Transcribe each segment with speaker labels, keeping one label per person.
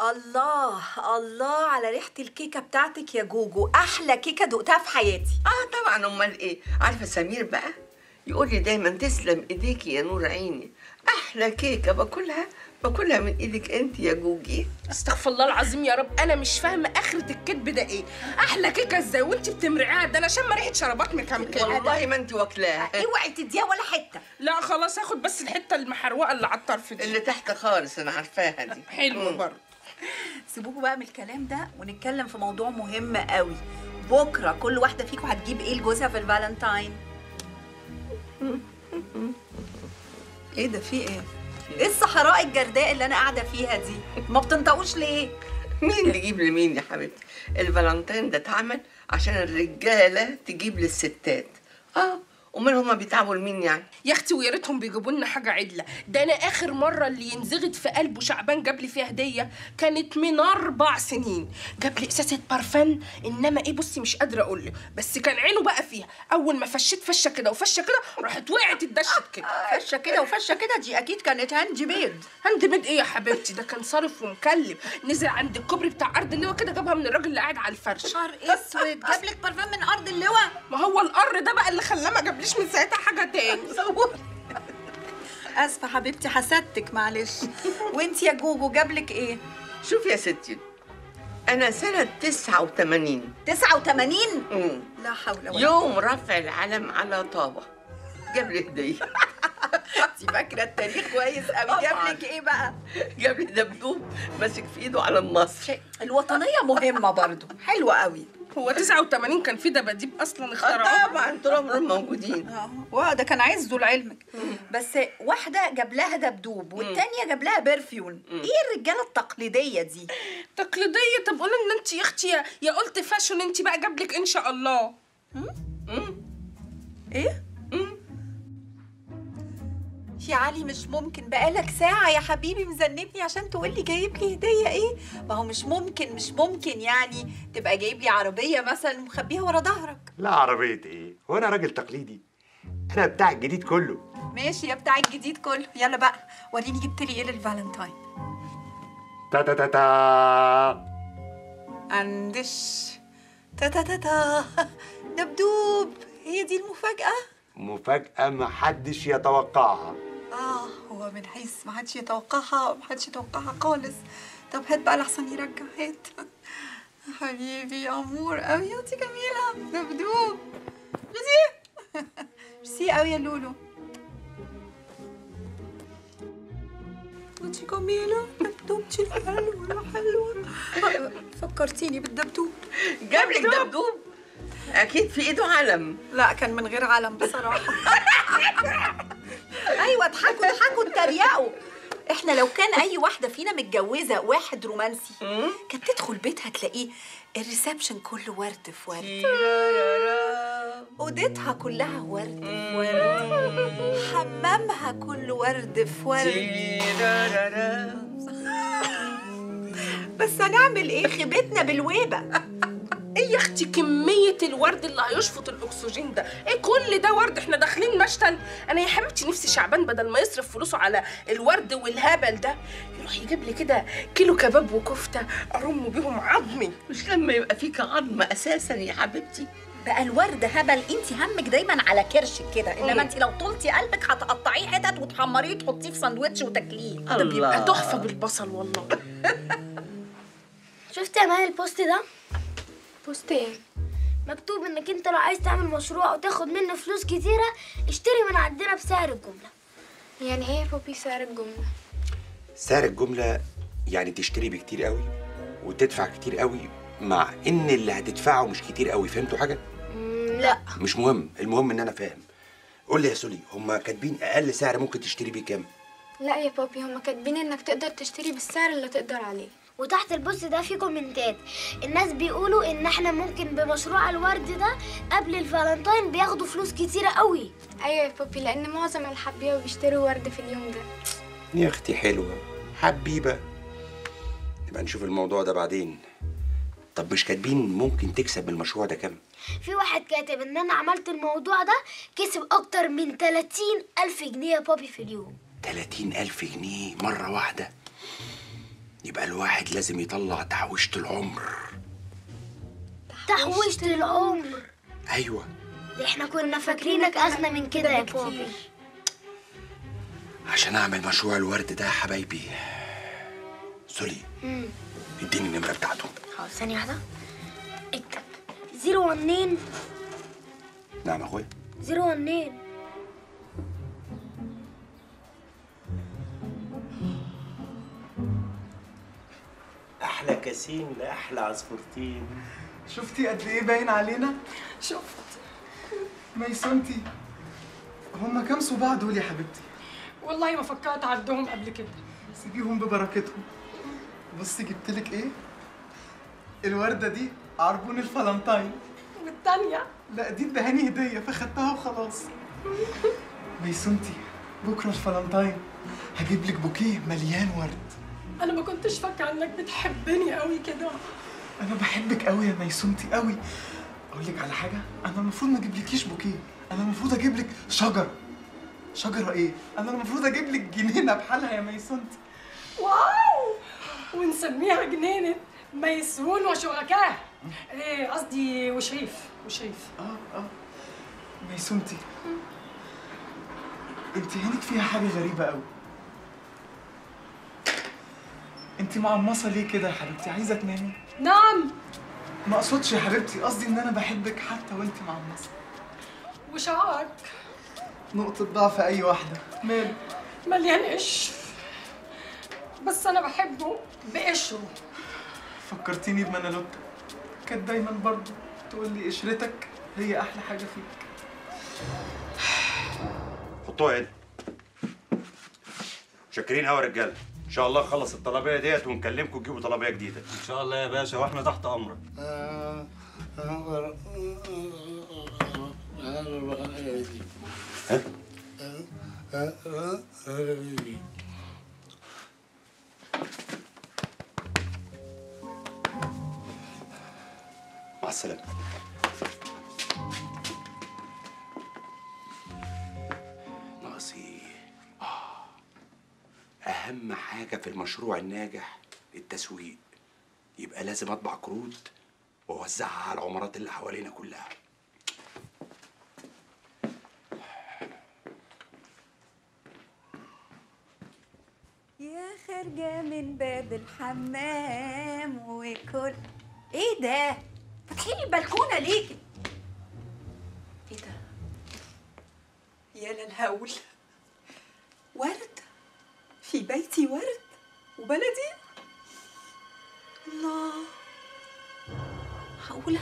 Speaker 1: الله الله على ريحة الكيكة بتاعتك يا جوجو أحلى كيكة دقتها في حياتي
Speaker 2: اه طبعا امال ايه عارفه سمير بقى يقول لي دايما تسلم ايديكي يا نور عيني احلى كيكه باكلها باكلها من ايدك انت يا جوجي
Speaker 3: استغفر الله العظيم يا رب انا مش فاهمه اخره الكذب ده ايه احلى كيكه ازاي وانت بتمرعيها ده انا شم ريحه شرابات مكمكمه
Speaker 2: والله ما انت واكلاها
Speaker 1: اوعي تديها ولا حتة
Speaker 3: لا خلاص هاخد بس الحته المحروقه اللي على الطرف دي
Speaker 2: اللي تحت خالص انا عارفاها دي
Speaker 3: حلو
Speaker 2: مم.
Speaker 3: برضه
Speaker 1: سيبوكوا بقى من الكلام ده ونتكلم في موضوع مهم قوي بكرة كل واحدة فيكم هتجيب ايه لجوزها في الفالنتاين ايه ده في ايه؟ ايه الصحراء الجرداء اللي انا قاعدة فيها دي؟ ما بتنطقوش ليه؟
Speaker 2: مين اللي يجيب لمين يا حبيبتي الفالنتين ده اتعمل عشان الرجاله تجيب للستات اه امال هما بيتعبوا لمين يعني
Speaker 3: يا اختي ويا ريتهم بيجيبوا لنا حاجه عدله ده انا اخر مره اللي ينزغد في قلبه شعبان جاب لي فيها هديه كانت من اربع سنين جاب لي ازازه بارفان انما ايه بصي مش قادره اقول لك بس كان عينه بقى فيها اول ما فشيت فشه كده وفشه كده راحت وقعت اتدشت كده
Speaker 1: فشة كده وفشة كده دي اكيد كانت هاند ميد
Speaker 3: هاند ميد ايه يا حبيبتي ده كان صارف ومكلف نزل عند الكوبري بتاع ارض اللواء كده جابها من الراجل اللي قاعد على الفرش
Speaker 1: نهار اسود جاب لك برفان من ارض اللواء
Speaker 3: ما هو القر ده بقى اللي خلاه ما جابليش من ساعتها حاجه تاني
Speaker 1: اسفة حبيبتي حسدتك معلش وانت يا جوجو جابلك ايه؟
Speaker 2: شوف يا ستي انا سنه 89
Speaker 1: 89
Speaker 2: مم.
Speaker 1: لا حول ولا
Speaker 2: يوم رفع العلم على طابه جاب لي هديه
Speaker 1: انت فاكره التاريخ كويس قوي جاب لك ايه بقى
Speaker 2: جاب لي دبدوب ماسك في ايده علم مصر
Speaker 1: الوطنيه مهمه برضو حلوه قوي
Speaker 3: هو 89 كان في دباديب اصلا
Speaker 2: آه
Speaker 3: اخترعوها
Speaker 2: طبعا طول عمرهم موجودين
Speaker 1: اه واو ده كان عايز لعلمك بس واحده جاب لها دبدوب والتانيه جاب لها برفيون ايه الرجاله التقليديه دي
Speaker 3: تقليديه طب قولي ان انت يا اختي يا, يا قلت فاشون انت بقى جاب لك ان شاء الله
Speaker 1: ايه يا علي مش ممكن بقالك ساعة يا حبيبي مذنبني عشان تقول لي جايب لي هدية ايه؟ ما هو مش ممكن مش ممكن يعني تبقى جايب لي عربية مثلا ومخبيها ورا ظهرك.
Speaker 4: لا عربية ايه؟ هو انا راجل تقليدي؟ انا بتاع الجديد كله
Speaker 1: ماشي يا بتاع الجديد كله، يلا بقى وريني جبت لي ايه للفالنتاين.
Speaker 4: تا تا تا تا
Speaker 1: عندش تا تا تا تا دبدوب هي دي المفاجأة؟
Speaker 4: مفاجأة محدش يتوقعها
Speaker 1: اه هو من حيث ما حدش يتوقعها ما حدش يتوقعها خالص طب هات بقى لحسن يرجع هات حبيبي امور قوي انت جميله دبدوب ميرسي ميرسي قوي يا لولو انت جميله دبدوبتي الحلوه الحلوه فكرتيني بالدبدوب
Speaker 2: جاب لك دبدوب اكيد في ايده علم
Speaker 1: لا كان من غير علم بصراحة أيوة اضحكوا اضحكوا اتريقوا احنا لو كان أي واحدة فينا متجوزة واحد رومانسي كانت تدخل بيتها تلاقيه الريسبشن كله ورد في ورد أوضتها كلها ورد في ورد حمامها كله ورد في ورد بس هنعمل ايه خيبتنا بالويبة
Speaker 3: ايه يا اختي كميه الورد اللي هيشفط الاكسجين ده ايه كل ده ورد احنا داخلين مشتل انا يا حبيبتي نفسي شعبان بدل ما يصرف فلوسه على الورد والهبل ده يروح يجيب لي كده كيلو كباب وكفته ارم بيهم عظمي
Speaker 2: مش لما يبقى فيك عظم اساسا يا حبيبتي
Speaker 1: بقى الورد هبل انت همك دايما على كرشك كده انما انت لو طولتي قلبك هتقطعيه حتت وتحمريه وتحطيه في ساندوتش وتاكليه
Speaker 3: ده بيبقى تحفه بالبصل والله
Speaker 5: شفت يا مال البوست ده؟ بوست ايه؟ مكتوب انك انت لو عايز تعمل مشروع وتاخد منه فلوس كتيرة اشتري من عندنا بسعر الجملة
Speaker 6: يعني ايه يا بوبي سعر الجملة؟
Speaker 4: سعر الجملة يعني تشتري بكتير قوي وتدفع كتير قوي مع ان اللي هتدفعه مش كتير قوي فهمتوا حاجة؟
Speaker 5: لا
Speaker 4: مش مهم المهم ان انا فاهم قول لي يا سولي هما كاتبين اقل سعر ممكن تشتري بيه كام؟
Speaker 6: لا يا بوبي هما كاتبين انك تقدر تشتري بالسعر اللي تقدر عليه
Speaker 5: وتحت البوست ده في كومنتات الناس بيقولوا ان احنا ممكن بمشروع الورد ده قبل الفالنتاين بياخدوا فلوس كتيرة قوي
Speaker 6: ايوه يا بوبي لان معظم الحبيبه بيشتروا ورد في اليوم ده
Speaker 4: يا اختي حلوة حبيبة نبقى نشوف الموضوع ده بعدين طب مش كاتبين ممكن تكسب من المشروع ده كام؟
Speaker 5: في واحد كاتب ان انا عملت الموضوع ده كسب اكتر من 30 الف جنيه يا بابي في اليوم
Speaker 4: 30 ألف جنيه مرة واحدة يبقى الواحد لازم يطلع تحويشة العمر
Speaker 5: تحويشة العمر
Speaker 4: ايوه
Speaker 5: ده احنا كنا فاكرينك اغنى من كده يا بابي
Speaker 4: عشان اعمل مشروع الورد ده يا حبايبي سولي اديني النمره بتاعته
Speaker 5: خلاص ثانية واحدة اكتب زيرو ونين
Speaker 4: نعم يا اخويا
Speaker 5: زيرو ونين
Speaker 7: احلى كاسين لاحلى عصفورتين
Speaker 8: شفتي قد ايه باين علينا؟
Speaker 3: شفت
Speaker 8: ميسونتي هما كام صباع دول يا حبيبتي؟
Speaker 3: والله ما فكرت اعدهم قبل كده
Speaker 8: سيبيهم ببركتهم بصي جبتلك ايه؟ الوردة دي عربون الفالنتاين
Speaker 3: والتانية
Speaker 8: لا دي ادهاني هدية فخدتها وخلاص ميسونتي بكرة الفالنتاين هجيب لك بوكيه مليان ورد
Speaker 3: انا ما كنتش فاكره انك بتحبني قوي كده
Speaker 8: انا بحبك قوي يا ميسونتي قوي اقول لك على حاجه انا المفروض ما اجيبلكيش بوكيه انا المفروض اجيب لك شجره شجره ايه انا المفروض اجيب لك جنينه بحالها يا ميسونتي
Speaker 3: واو ونسميها جنينة ميسون وشركاه ايه قصدي وشريف وشريف
Speaker 8: اه اه ميسونتي انت عينك فيها حاجه غريبه قوي انت معمصه ليه كده يا حبيبتي عايزه تنامي
Speaker 3: نعم
Speaker 8: ما اقصدش يا حبيبتي قصدي ان انا بحبك حتى وانت معمصه
Speaker 3: وشعرك
Speaker 8: نقطه ضعف اي واحده ماله
Speaker 3: مليان قشر بس انا بحبه بقشره
Speaker 8: فكرتيني بمنالوتا كانت دايما برضه تقول لي قشرتك هي احلى حاجه فيك
Speaker 4: حطوها هنا شاكرين قوي يا رجاله ان شاء الله نخلص الطلبيه ديت ونكلمكم تجيبوا طلبيه جديده
Speaker 7: ان شاء الله يا باشا واحنا تحت امرك
Speaker 4: مع السلامه ناقص ايه آه. اهم حاجه في المشروع الناجح التسويق يبقى لازم اطبع كروت واوزعها على العمارات اللي حوالينا كلها
Speaker 1: يا خارجة من باب الحمام وكل ايه ده؟ فاتحين البلكونة ليه كده؟ ايه ده؟ يا للهول ورد في بيتي ورد وبلدي الله معقولة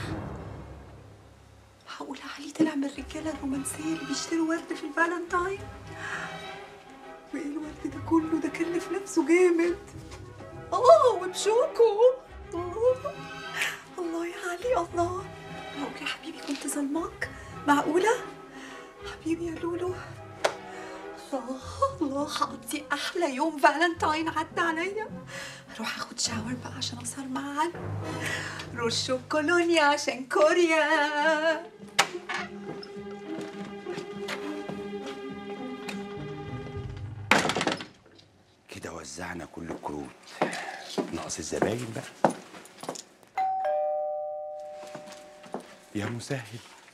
Speaker 1: معقولة علي طلع من الرجالة الرومانسية اللي بيشتروا ورد في الفالنتاين وايه الورد ده كله ده كلف نفسه جامد اه وبشوكه آه. الله يا علي الله معقول يا حبيبي كنت ظلماك معقولة حبيبي يا لولو الله الله هقضي احلى يوم فالنتاين عدى عليا اروح اخد شاور بقى عشان اسهر مع علي رشوا كولونيا عشان كوريا
Speaker 4: كده وزعنا كل الكروت ناقص الزباين بقى يا مسهل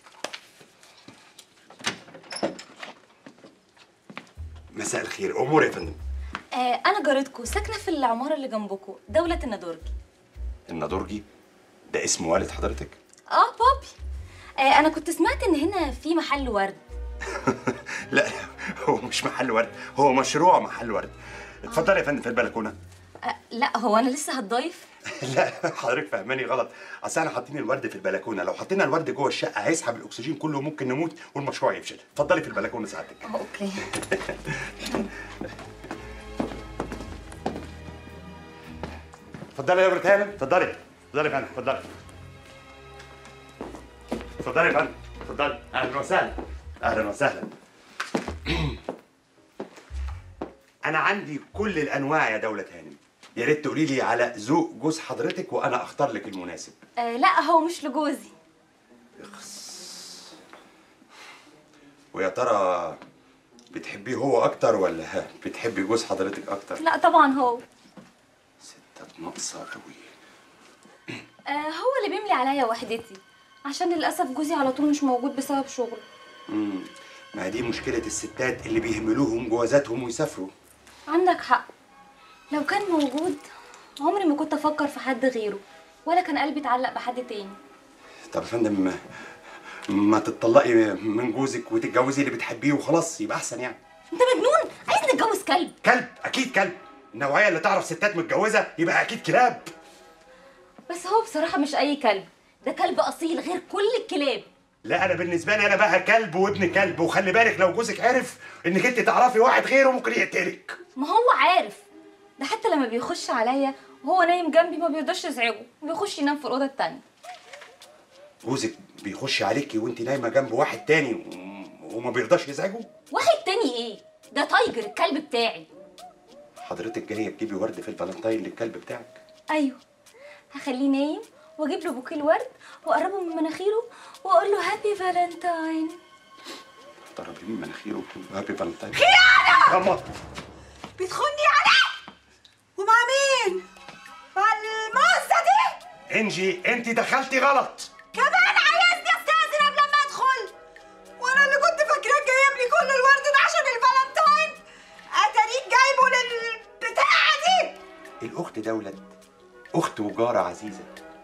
Speaker 4: مساء الخير امور يا فندم
Speaker 9: آه انا جارتكم ساكنه في العماره اللي جنبكم دوله الندورجي
Speaker 4: النادرجي ده اسم والد حضرتك
Speaker 9: اه بابي آه انا كنت سمعت ان هنا في محل ورد
Speaker 4: لا هو مش محل ورد هو مشروع محل ورد اتفضل يا فندم في البلكونه
Speaker 9: آه لا هو انا لسه هتضيف
Speaker 4: لا حضرتك فهماني غلط اصل احنا حاطين الورد في البلكونه لو حطينا الورد جوه الشقه هيسحب الاكسجين كله وممكن نموت والمشروع يفشل اتفضلي في البلكونه سعادتك
Speaker 9: آه، اوكي
Speaker 4: اتفضلي يا ابنة هانم اتفضلي اتفضلي يا فندم اتفضلي اتفضلي يا فندم اتفضلي اهلا وسهلا اهلا وسهلا انا عندي كل الانواع يا دولة هانم يا ريت تقولي لي على ذوق جوز حضرتك وانا اختار لك المناسب
Speaker 9: آه لا هو مش لجوزي
Speaker 4: ويا ترى بتحبيه هو اكتر ولا بتحبي جوز حضرتك اكتر
Speaker 9: لا طبعا هو
Speaker 4: طب ناقصه قوي
Speaker 9: آه هو اللي بيملي عليا وحدتي عشان للاسف جوزي على طول مش موجود بسبب شغله
Speaker 4: امم ما دي مشكله الستات اللي بيهملوهم جوازاتهم ويسافروا
Speaker 9: عندك حق لو كان موجود عمري ما كنت افكر في حد غيره ولا كان قلبي اتعلق بحد تاني
Speaker 4: طب يا فندم ما تتطلقي من جوزك وتتجوزي اللي بتحبيه وخلاص يبقى احسن يعني
Speaker 9: انت مجنون عايز نتجوز كلب
Speaker 4: كلب اكيد كلب النوعيه اللي تعرف ستات متجوزه يبقى اكيد كلاب
Speaker 9: بس هو بصراحه مش اي كلب ده كلب اصيل غير كل الكلاب
Speaker 4: لا انا بالنسبه لي انا بقى كلب وابن كلب وخلي بالك لو جوزك عرف انك انت تعرفي واحد غيره ممكن يقتلك
Speaker 9: ما هو عارف ده حتى لما بيخش عليا وهو نايم جنبي ما بيرضاش يزعجه بيخش ينام في الاوضه التانية
Speaker 4: جوزك بيخش عليكي وانت نايمه جنب واحد تاني و- وما بيرضاش يزعجه
Speaker 9: واحد تاني ايه ده تايجر الكلب بتاعي
Speaker 4: حضرتك جايه تجيبي ورد في الفالنتاين للكلب بتاعك
Speaker 9: ايوه هخليه نايم واجيب له بوكيه الورد واقربه من مناخيره واقول له هابي فالنتاين
Speaker 4: ضربي من مناخيره هابي فالنتاين
Speaker 1: خيانة!
Speaker 4: ياما
Speaker 1: بتخوني علي ومع مين؟ مع الموزة دي
Speaker 4: انجي انت دخلتي غلط
Speaker 1: كمان عايزني استاذن قبل ما ادخل وانا اللي كنت فاكراك جايب لي كل الورد ده عشان الفالنتاين اتاريك جايبه للبتاعه دي
Speaker 4: الاخت دولت اخت وجاره عزيزه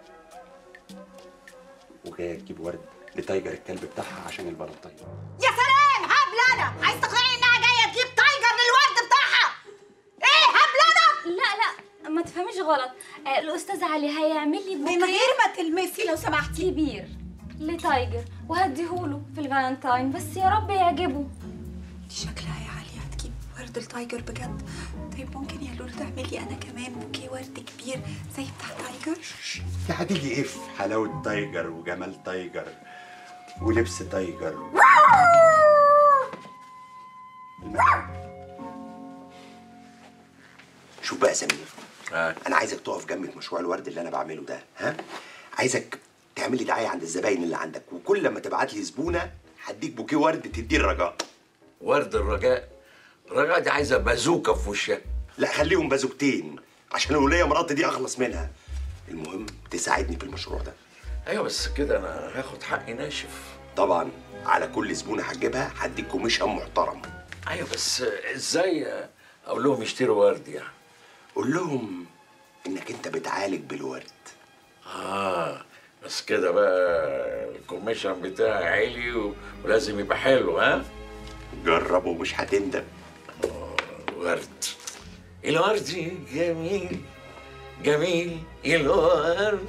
Speaker 4: وجايه تجيب ورد لتايجر الكلب بتاعها عشان الفالنتاين
Speaker 1: يا سلام هبل انا عايز تقنعني انها جايه تجيب تايجر للورد بتاعها ايه هبل انا
Speaker 9: لا لا ما تفهميش غلط آه، الاستاذ علي هيعمل لي بوكيه
Speaker 1: من غير ما تلمسي لو سمحتي
Speaker 9: كبير لتايجر وهديهوله في الفالنتاين بس يا رب يعجبه
Speaker 1: دي شكلها يا علي هتجيب ورد التايجر بجد طيب ممكن يا لولو تعملي انا كمان بوكيه ورد كبير زي بتاع تايجر
Speaker 4: يا عادل ايه في حلاوه تايجر وجمال تايجر ولبس تايجر شوف بقى يا سمير انا عايزك تقف جنبي في مشروع الورد اللي انا بعمله ده ها عايزك تعمل لي دعايه عند الزباين اللي عندك وكل لما تبعت لي زبونه هديك بوكيه ورد تديه الرجاء
Speaker 10: ورد الرجاء الرجاء دي عايزه بازوكه في وشها
Speaker 4: لا خليهم بازوكتين عشان الوليه مراتي دي اخلص منها المهم تساعدني في المشروع ده
Speaker 10: ايوه بس كده انا هاخد حقي ناشف
Speaker 4: طبعا على كل زبونه هتجيبها هديك كوميشن محترم
Speaker 10: ايوه بس ازاي اقول لهم يشتروا ورد يعني
Speaker 4: قول لهم انك انت بتعالج بالورد
Speaker 10: اه بس كده بقى الكوميشن بتاعي عالي و- ولازم يبقى حلو ها
Speaker 4: جرب ومش هتندم
Speaker 10: ورد الورد جميل جميل الورد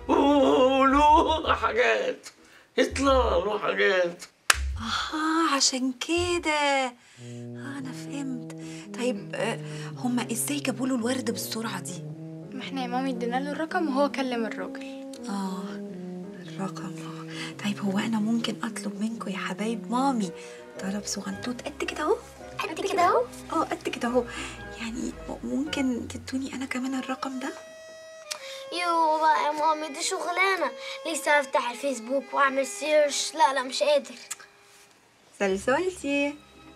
Speaker 10: وله حاجات يطلع له حاجات
Speaker 1: اه عشان كده آه انا فهمت طيب آه هما ازاي جابوا له الورد بالسرعه دي
Speaker 6: ما احنا يا مامي ادينا له الرقم وهو كلم الراجل
Speaker 1: اه الرقم آه. طيب هو انا ممكن اطلب منكم يا حبايب مامي طلب صغنطوط قد كده اهو
Speaker 5: قد كده اهو
Speaker 1: اه قد كده اهو يعني م- ممكن تدوني انا كمان الرقم ده
Speaker 5: يو بقى يا مامي دي شغلانه لسه افتح الفيسبوك واعمل سيرش لا لا مش قادر
Speaker 1: سلسلتي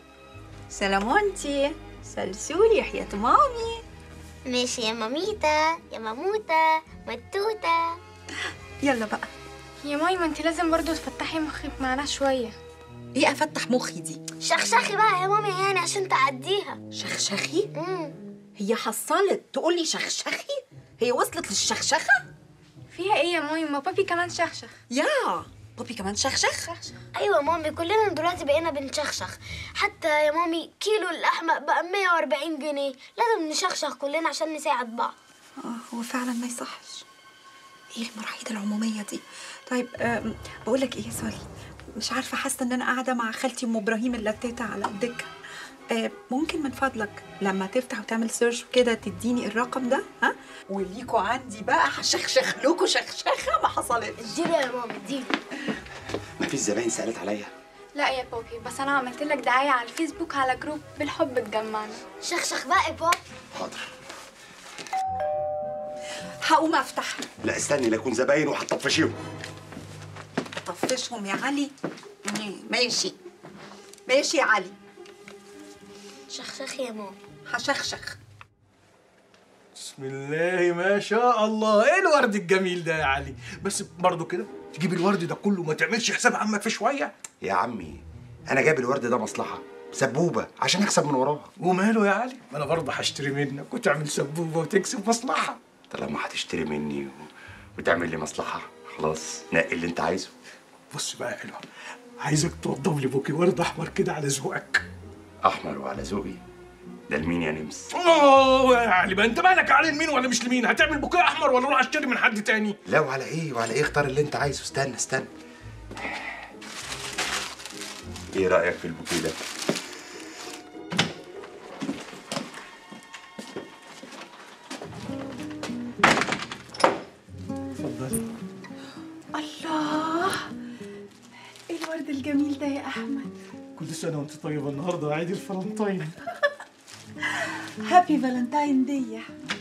Speaker 1: سلامونتي سلسولي يا حياة مامي
Speaker 5: ماشي يا ماميتا يا ماموتا متوته
Speaker 1: يلا بقى
Speaker 6: يا مامي ما انت لازم برضو تفتحي مخك معانا شويه
Speaker 1: ايه افتح مخي دي
Speaker 5: شخشخي بقى يا مامي يعني عشان تعديها
Speaker 1: شخشخي
Speaker 5: امم
Speaker 1: هي حصلت تقولي شخشخي هي وصلت للشخشخة
Speaker 6: فيها ايه يا مامي ما بابي كمان شخشخ
Speaker 1: يا بابي كمان شخشخ
Speaker 5: ايوه يا مامي كلنا دلوقتي بقينا بنشخشخ حتى يا مامي كيلو اللحمه بقى 140 جنيه لازم نشخشخ كلنا عشان نساعد بعض
Speaker 1: اه هو فعلا ما يصحش ايه المراحيض العمومية دي طيب آم، بقول لك ايه يا سوري مش عارفة حاسة ان انا قاعدة مع خالتي ام ابراهيم اللتاتة على الدكة آه، ممكن من فضلك لما تفتح وتعمل سيرش كده تديني الرقم ده ها وليكوا عندي بقى هشخشخ لكوا شخشخة ما حصلتش
Speaker 5: اديله يا مامي اديله
Speaker 4: مفيش زباين سالت عليا
Speaker 6: لا يا بابي بس انا عملت لك دعايه على الفيسبوك على جروب بالحب تجمعنا
Speaker 5: شخشخ بقى يا بابا
Speaker 4: حاضر
Speaker 1: هقوم افتح
Speaker 4: لا استني لا يكون زباين وهتطفشيهم
Speaker 1: طفشهم يا علي مم، ماشي ماشي يا علي
Speaker 5: شخشخ يا مامي
Speaker 1: هشخشخ
Speaker 11: بسم الله ما شاء الله ايه الورد الجميل ده يا علي بس برضه كده تجيب الورد ده كله ما تعملش حساب عمك في شويه
Speaker 4: يا عمي انا جايب الورد ده مصلحه سبوبه عشان اكسب من وراها
Speaker 11: وماله يا علي ما انا برضه هشتري منك وتعمل سبوبه وتكسب مصلحه
Speaker 4: طالما هتشتري مني و... وتعمل لي مصلحه خلاص نقي اللي انت عايزه
Speaker 11: بص بقى يا حلوه عايزك توضب لي بوكي ورد احمر كده على ذوقك
Speaker 4: احمر وعلى ذوقي ده لمين يا نمس
Speaker 11: اوه يا علي بقى انت مالك على لمين ولا مش لمين هتعمل بوكيه احمر ولا اروح اشتري من حد تاني
Speaker 4: لا وعلى ايه وعلى ايه اختار اللي انت عايزه استنى استنى ايه رايك في البوكيه ده
Speaker 11: اتفضلي
Speaker 1: الله ايه الورد الجميل ده يا احمد
Speaker 11: كل سنه وانت طيبه النهارده عيد الفلنطين
Speaker 1: هابي فالنتاين دي يا احمد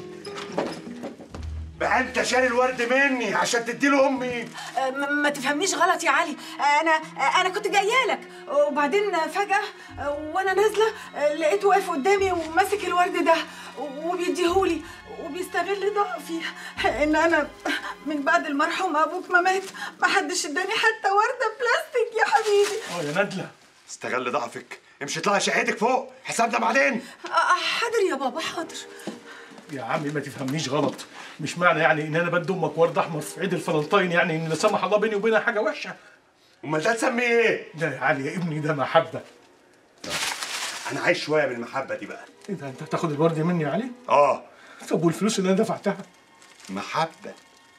Speaker 4: بقى انت شاري الورد مني عشان تديله امي
Speaker 1: أه، ما ما تفهمنيش غلط يا علي انا انا كنت جايه لك وبعدين فجاه أه، وانا نازله أه، لقيته واقف قدامي وماسك الورد ده وبيديهولي وبيستغل ضعفي ان انا من بعد المرحوم ابوك ما مات ما حدش اداني حتى ورده بلاستيك يا حبيبي
Speaker 11: اه يا ندله
Speaker 4: استغل ضعفك امشي اطلعي شقتك فوق حسابنا بعدين
Speaker 1: أه، حاضر يا بابا حاضر
Speaker 11: يا عمي ما تفهمنيش غلط مش معنى يعني ان انا بدي امك ورد احمر في عيد الفلنطين يعني ان لا سمح الله بيني وبينها حاجه وحشه
Speaker 4: امال ده تسميه ايه
Speaker 11: ده يا علي يا ابني ده محبه
Speaker 4: انا عايز شويه من المحبه دي بقى
Speaker 11: ايه ده انت هتاخد الورد مني يا علي
Speaker 4: اه
Speaker 11: طب والفلوس اللي انا دفعتها
Speaker 4: محبه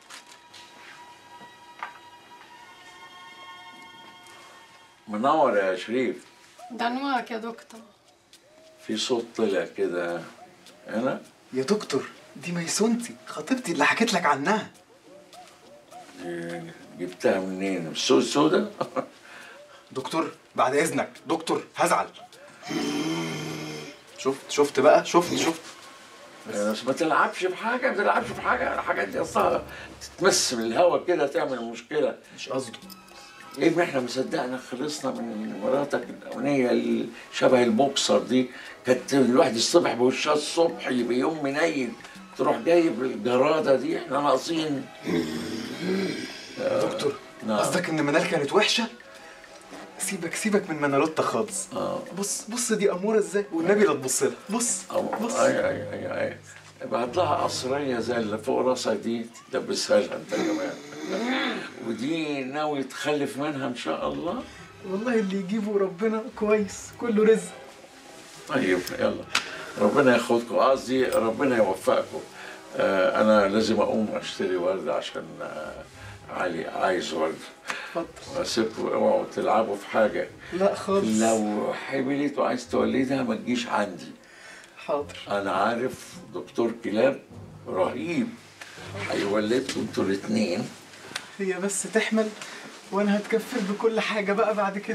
Speaker 10: منور يا شريف
Speaker 3: ده نوعك يا دكتور
Speaker 10: في صوت طلع كده هنا
Speaker 8: يا دكتور دي ميسونتي خطيبتي اللي حكيت لك عنها
Speaker 10: دي جبتها منين؟ من السوق السوداء؟
Speaker 8: دكتور بعد اذنك دكتور هزعل شفت شفت بقى شفت شفت
Speaker 10: بس ما تلعبش بحاجه ما تلعبش بحاجه الحاجات دي اصلا تتمس بالهوا كده تعمل مشكله
Speaker 8: مش قصده
Speaker 10: يا ابني احنا مصدقنا خلصنا من مراتك الاولانيه اللي شبه البوكسر دي كانت الواحد يصطبح بوشها الصبح يبقى يوم منيل تروح جايب الجراده دي احنا ناقصين
Speaker 8: دكتور
Speaker 10: نعم.
Speaker 8: قصدك ان منال كانت وحشه سيبك سيبك من منالوتا خالص
Speaker 10: اه
Speaker 8: بص بص دي اموره ازاي والنبي لا تبص لها بص بص
Speaker 10: اي اي اي اي ابعت لها قصريه زي اللي فوق راسها دي تلبسها لها انت كمان ودي ناوي تخلف منها ان شاء الله
Speaker 8: والله اللي يجيبه ربنا كويس كله رزق
Speaker 10: طيب يلا ربنا ياخدكم قصدي ربنا يوفقكم آه انا لازم اقوم اشتري ورد عشان آه علي عايز ورد
Speaker 8: اتفضل
Speaker 10: واسيبكم اوعوا تلعبوا في حاجه
Speaker 8: لا خالص
Speaker 10: لو حبلت وعايز تولدها ما تجيش عندي
Speaker 8: حاضر
Speaker 10: انا عارف دكتور كلاب رهيب هيولدكم انتوا الاثنين
Speaker 8: هي بس تحمل وانا هتكفل بكل حاجه بقى بعد كده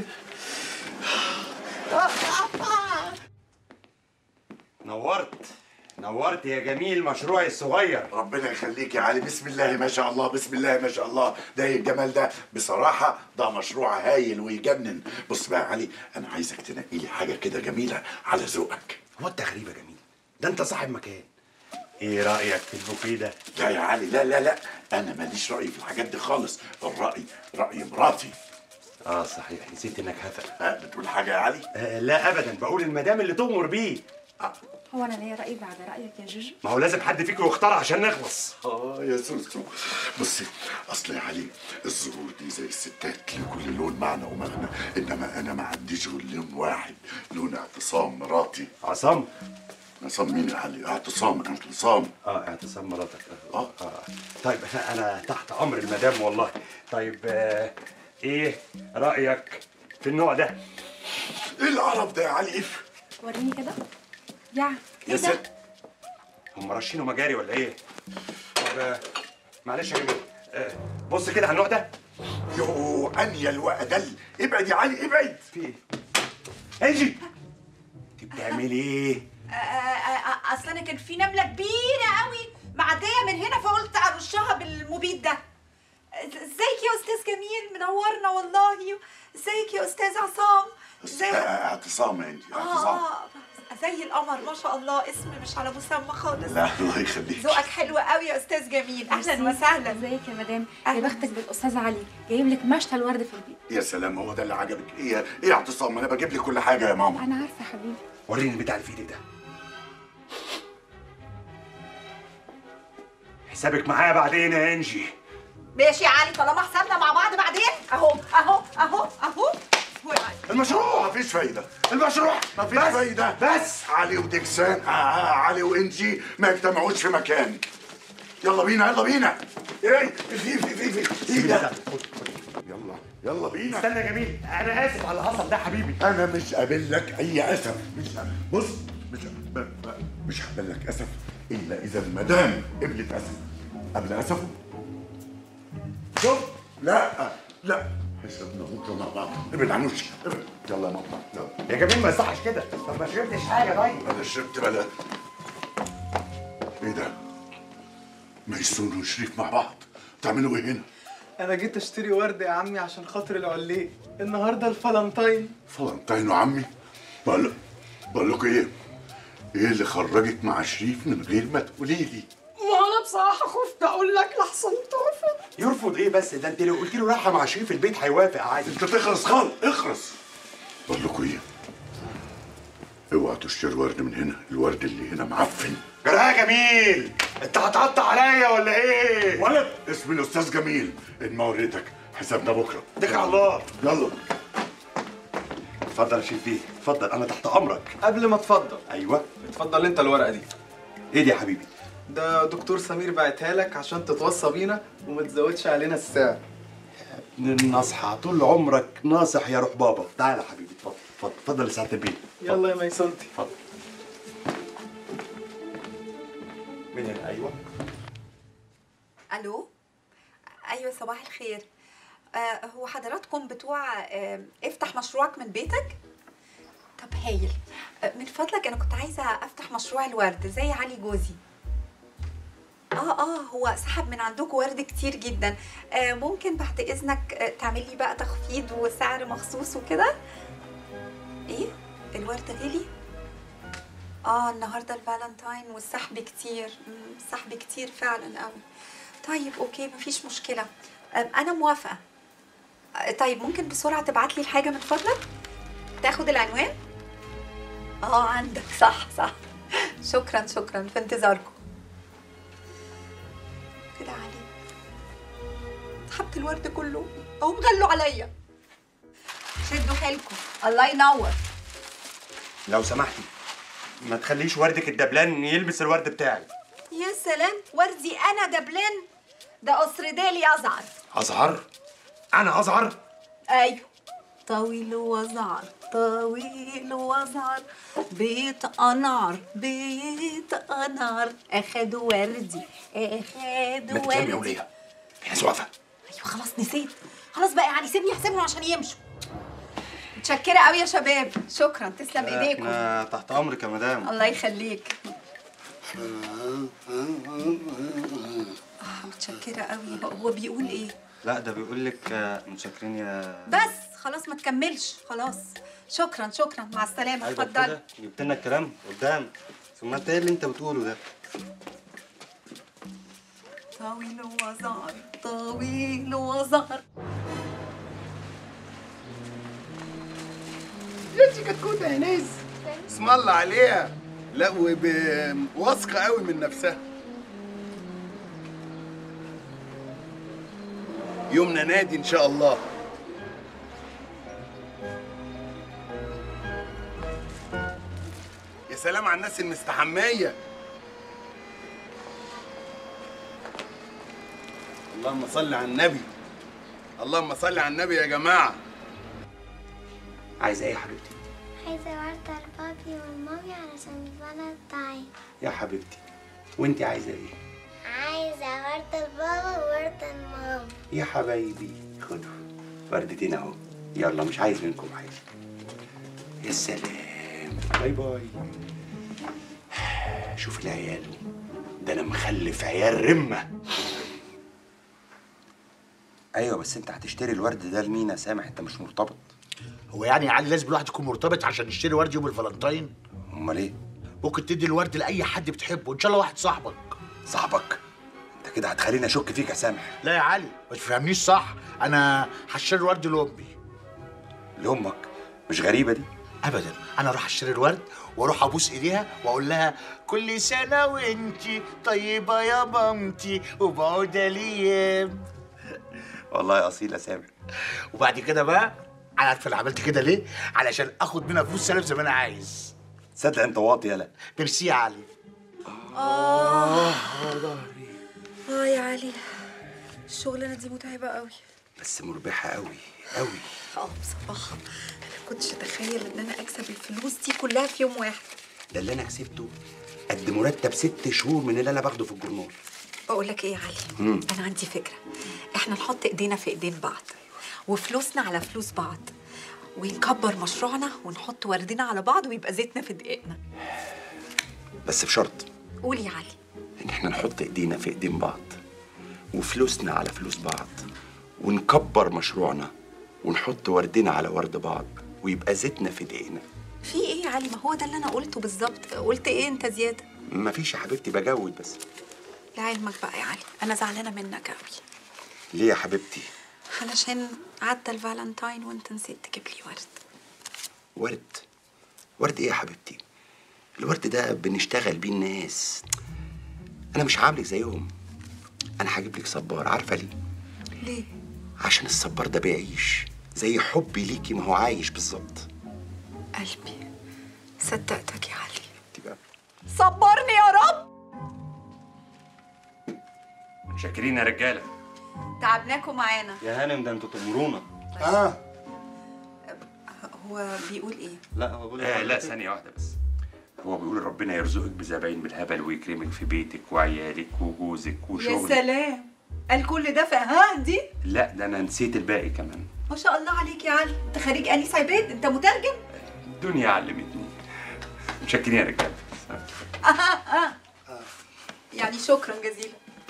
Speaker 4: نورت نورت يا جميل مشروعي الصغير
Speaker 12: ربنا يخليك يا علي بسم الله ما شاء الله بسم الله ما شاء الله ده إيه الجمال ده بصراحة ده مشروع هايل ويجنن بص بقى يا علي أنا عايزك تنقي لي حاجة كده جميلة على ذوقك
Speaker 4: هو انت غريب يا جميل ده انت صاحب مكان ايه رايك في البوكيه ده
Speaker 12: لا يا علي لا لا لا أنا ماليش رأي في الحاجات دي خالص الرأي رأي مراتي
Speaker 4: اه صحيح نسيت انك هفل
Speaker 12: آه بتقول حاجة يا علي؟
Speaker 4: آه لا ابدا بقول المدام اللي تؤمر بيه
Speaker 6: هو انا ليا راي بعد رايك يا جوجو
Speaker 4: ما هو لازم حد فيكم يختار عشان نخلص
Speaker 12: اه يا سوسو بصي اصل يا علي الزهور دي زي الستات لكل لون معنى ومغنى انما انا ما عنديش غير لون واحد لون اعتصام مراتي
Speaker 4: عصام
Speaker 12: عصام مين يا علي اعتصام اعتصام
Speaker 4: اه اعتصام مراتك اه اه طيب انا انا تحت امر المدام والله طيب آه ايه رايك في النوع ده
Speaker 12: ايه القرف ده يا علي
Speaker 6: وريني كده يا
Speaker 4: يا ست هم راشينه مجاري ولا ايه طب آه، معلش يا جميل آه بص كده على النوع ده
Speaker 12: يو انيل واجل ابعد يا علي ابعد
Speaker 4: في ايه انجي انت بتعملي ايه
Speaker 1: اصل انا كان في نمله كبيره قوي معديه من هنا فقلت ارشها بالمبيد ده ازيك يا استاذ جميل منورنا والله ازيك يا استاذ عصام ازيك
Speaker 12: آه، اعتصام انت
Speaker 1: اه
Speaker 12: اعتصام
Speaker 1: اه زي القمر ما شاء الله اسم مش على مسمى خالص
Speaker 12: لا الله يخليك
Speaker 1: ذوقك حلو قوي يا استاذ جميل اهلا وسهلا
Speaker 9: ازيك يا مدام يا بختك بالاستاذ علي جايب لك مشتى الورد في البيت
Speaker 12: يا سلام هو ده اللي عجبك ايه ايه يا اعتصام انا بجيب لك كل حاجه يا ماما
Speaker 9: انا عارفه يا حبيبي
Speaker 4: وريني البتاع اللي في ايدك ده حسابك معايا بعدين يا انجي
Speaker 1: ماشي يا علي طالما حسابنا مع بعض بعدين اهو اهو اهو اهو هو يا علي.
Speaker 12: المشروع مفيش فايده المشروع مفيش
Speaker 4: بس-
Speaker 12: فايده
Speaker 4: بس
Speaker 12: علي ودكسان آه آه علي وانجي ما يجتمعوش في مكان يلا بينا يلا بينا ايه في في في في في ده يلا يلا بينا
Speaker 4: استنى يا جميل انا اسف على اللي حصل ده حبيبي
Speaker 12: انا مش قابل لك اي اسف مش بص مش ب- ب- مش هقبل لك اسف الا اذا المدام قبلت اسف قبل اسفه شوف لا لا حسابنا بكره مع بعض ابعد عن وشي ابعد يلا يا ماما يلا
Speaker 4: يا جميل ما يصحش كده طب ما شربتش حاجه طيب
Speaker 12: انا شربت بلا ايه ده ميسون وشريف مع بعض تعملوا ايه هنا
Speaker 8: انا جيت اشتري ورد يا عمي عشان خاطر العليه النهارده الفالنتاين
Speaker 12: فالنتين وعمي بقول بقول لكم ايه ايه اللي خرجك مع شريف من غير ما تقولي لي
Speaker 3: ما انا بصراحه خفت اقول لك لحسن ترفض
Speaker 4: يرفض ايه بس ده انت لو قلت له رايحه مع شريف البيت هيوافق عادي
Speaker 12: انت تخرس خالص اخرس بقول لكم ايه اوعوا تشتروا ورد من هنا الورد اللي هنا معفن
Speaker 4: جراها يا جميل انت هتقطع عليا ولا ايه
Speaker 12: ولد اسمي الاستاذ جميل ان ما وريتك حسابنا بكره
Speaker 4: اتكل على الله
Speaker 12: يلا
Speaker 4: اتفضل يا شريف بيه اتفضل انا تحت امرك
Speaker 8: قبل ما تفضل
Speaker 4: ايوه
Speaker 8: اتفضل انت الورقه دي
Speaker 4: ايه دي يا حبيبي
Speaker 8: ده دكتور سمير بعتها لك عشان تتوصى بينا وما تزودش علينا السعر
Speaker 4: النصحى طول عمرك ناصح يا روح بابا تعالى يا حبيبي اتفضل اتفضل اتفضل يا سعاده البيت
Speaker 8: يلا يا ميسونتي
Speaker 4: اتفضل من هنا ايوه
Speaker 1: الو ايوه صباح الخير آه هو حضراتكم بتوع آه افتح مشروعك من بيتك طب هايل آه من فضلك انا كنت عايزه افتح مشروع الورد زي علي جوزي اه اه هو سحب من عندكم ورد كتير جدا آه ممكن بعد اذنك آه تعمل لي بقى تخفيض وسعر مخصوص وكده ايه الورد غلي اه النهارده الفالنتاين والسحب كتير مم، السحب كتير فعلا قوي طيب اوكي مفيش مشكله أم، انا موافقه أه، طيب ممكن بسرعه تبعت لي الحاجه من فضلك تاخد العنوان اه عندك صح صح شكرا شكرا في انتظاركم كده علي سحبت الورد كله اهو مغلوا عليا شدوا حيلكم الله ينور
Speaker 4: لو سمحتي ما تخليش وردك الدبلان يلبس الورد بتاعي
Speaker 1: يا سلام وردي انا دبلان ده قصر دالي ازعر
Speaker 4: ازهر انا ازهر
Speaker 1: ايوه طويل وزعر طويل وزعر بيت انار بيت انار اخدوا وردي اخدوا
Speaker 4: ما تتلمي يا
Speaker 1: وردي
Speaker 4: وليه في ناس واقفه
Speaker 1: ايوه خلاص نسيت خلاص بقى يعني سيبني احسبهم عشان يمشوا متشكرة قوي يا شباب شكرا تسلم ايديكم
Speaker 13: احنا تحت امرك يا مدام
Speaker 1: الله يخليك آه، متشكرة قوي هو بيقول ايه
Speaker 13: لا ده بيقول لك آه، متشكرين يا
Speaker 1: بس خلاص ما تكملش خلاص شكرا شكرا مع السلامة
Speaker 13: ايوه
Speaker 1: اتفضل
Speaker 13: كده جبت لنا الكلام قدام ثم انت ايه اللي انت بتقوله ده
Speaker 1: طويل وزعر طويل وزعر
Speaker 14: انت كتكوتة يا ناس اسم الله عليها لا وواثقة قوي من نفسها يومنا نادي ان شاء الله يا سلام على الناس المستحمية اللهم صل على النبي اللهم صل على النبي يا جماعه
Speaker 4: عايزه ايه يا حبيبتي
Speaker 5: عايزة وردة لبابي والمامي علشان الفالنتاين
Speaker 4: يا حبيبتي وانت عايزه ايه
Speaker 5: عايزة وردة لبابا ووردة لماما
Speaker 4: يا حبايبي خدوا وردتين اهو يلا مش عايز منكم حاجه يا سلام باي باي شوف العيال ده انا مخلف عيال رمه
Speaker 13: ايوه بس انت هتشتري الورد ده لمين يا سامح انت مش مرتبط
Speaker 15: هو يعني يا علي لازم الواحد يكون مرتبط عشان يشتري ورد يوم الفالنتاين
Speaker 4: امال ايه
Speaker 15: ممكن تدي الورد لاي حد بتحبه ان شاء الله واحد صاحبك
Speaker 4: صاحبك انت كده هتخليني اشك فيك يا سامح
Speaker 15: لا يا علي ما تفهمنيش صح انا هشتري الورد لامي
Speaker 4: لامك مش غريبه دي
Speaker 15: ابدا انا اروح اشتري الورد واروح ابوس ايديها واقول لها كل سنه وانتي طيبه يا مامتي وبعود الايام
Speaker 4: والله يا اصيل يا سامح
Speaker 15: وبعد كده بقى عارف انا عملت كده ليه علشان اخد منها فلوس سلف زي ما انا عايز
Speaker 4: تصدق انت واطي يالا
Speaker 15: ميرسي يا علي
Speaker 1: اه اه يا علي الشغلانه دي متعبه قوي
Speaker 4: بس مربحه قوي قوي
Speaker 1: اه بصراحه انا كنتش اتخيل ان انا اكسب الفلوس دي كلها في يوم واحد
Speaker 4: ده اللي انا كسبته قد مرتب ست شهور من اللي انا باخده في الجورنال
Speaker 1: بقول لك ايه يا علي
Speaker 4: مم.
Speaker 1: انا عندي فكره احنا نحط ايدينا في ايدين بعض وفلوسنا على فلوس بعض ونكبر مشروعنا ونحط وردنا على بعض ويبقى زيتنا في دقيقنا
Speaker 4: بس بشرط
Speaker 1: قول يا علي
Speaker 4: ان احنا نحط ايدينا في ايدين بعض وفلوسنا على فلوس بعض ونكبر مشروعنا ونحط وردنا على ورد بعض ويبقى زيتنا في دقيقنا
Speaker 1: في ايه يا علي ما هو ده اللي انا قلته بالظبط قلت ايه انت زياده
Speaker 4: مفيش يا حبيبتي بجود بس
Speaker 1: لعلمك بقى يا علي انا زعلانه منك قوي
Speaker 4: ليه يا حبيبتي
Speaker 1: علشان عدى الفالنتاين وانت نسيت تجيب لي ورد
Speaker 4: ورد ورد ايه يا حبيبتي الورد ده بنشتغل بيه الناس انا مش عاملك زيهم انا هجيب لك صبار عارفه ليه
Speaker 1: ليه
Speaker 4: عشان الصبار ده بيعيش زي حبي ليكي ما هو عايش بالظبط
Speaker 1: قلبي صدقتك يا علي
Speaker 4: تبقى
Speaker 1: صبرني يا رب
Speaker 4: شاكرين يا رجاله
Speaker 1: تعبناكم معانا
Speaker 13: يا هانم ده انتوا تأمرونا
Speaker 4: اه
Speaker 1: هو بيقول ايه
Speaker 13: لا هو بيقول
Speaker 4: آه لا ثانيه واحده بس هو بيقول ربنا يرزقك بزباين بالهبل ويكرمك في بيتك وعيالك وجوزك
Speaker 1: يا
Speaker 4: وشغلك
Speaker 1: سلام قال كل ده في ها دي
Speaker 4: لا ده انا نسيت الباقي كمان
Speaker 1: ما شاء الله عليك يا علي انت خريج انيس عبيد انت مترجم
Speaker 4: الدنيا علمتني شاكرين يا رجاله
Speaker 1: اها اه يعني شكرا جزيلا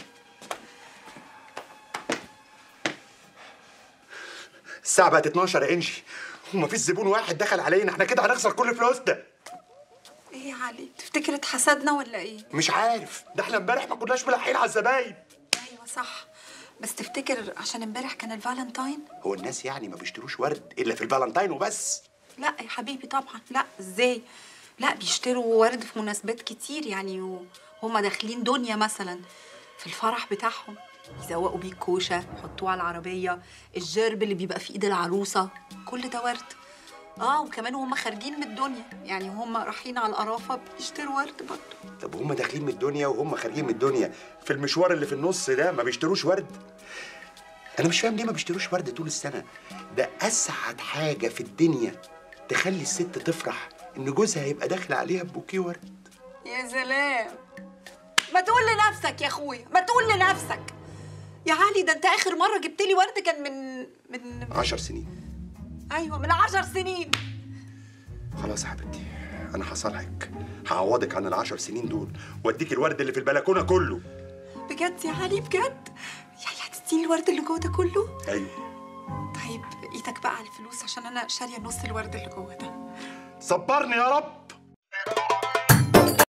Speaker 4: الساعة بقت 12 يا انجي ومفيش زبون واحد دخل علينا احنا كده هنخسر كل فلوسنا
Speaker 1: ايه يا علي تفتكر اتحسدنا ولا ايه
Speaker 4: مش عارف ده احنا امبارح ما كناش ملاحقين على الزباين
Speaker 1: ايوه صح بس تفتكر عشان امبارح كان الفالنتاين
Speaker 4: هو الناس يعني ما بيشتروش ورد الا في الفالنتاين وبس
Speaker 1: لا يا حبيبي طبعا لا ازاي لا بيشتروا ورد في مناسبات كتير يعني وهم داخلين دنيا مثلا في الفرح بتاعهم يزوقوا بيه الكوشه يحطوه على العربيه الجرب اللي بيبقى في ايد العروسه كل ده ورد اه وكمان وهم خارجين من الدنيا يعني وهم رايحين على القرافه بيشتروا ورد برضه
Speaker 4: طب هم داخلين من الدنيا وهم خارجين من الدنيا في المشوار اللي في النص ده ما بيشتروش ورد انا مش فاهم ليه ما بيشتروش ورد طول السنه ده اسعد حاجه في الدنيا تخلي الست تفرح ان جوزها يبقى داخل عليها ببوكيه ورد
Speaker 1: يا سلام ما تقول لنفسك يا اخويا ما تقول لنفسك يا علي ده انت اخر مره جبت لي ورد كان من من
Speaker 4: عشر سنين
Speaker 1: ايوه من عشر سنين
Speaker 4: خلاص يا حبيبتي انا هصالحك هعوضك عن العشر سنين دول واديك الورد اللي في البلكونه كله
Speaker 1: بجد يا علي بجد يعني هتديني الورد اللي جوه ده كله
Speaker 4: ايوه
Speaker 1: طيب ايدك بقى على الفلوس عشان انا شاريه نص الورد اللي جوه ده
Speaker 4: صبرني يا رب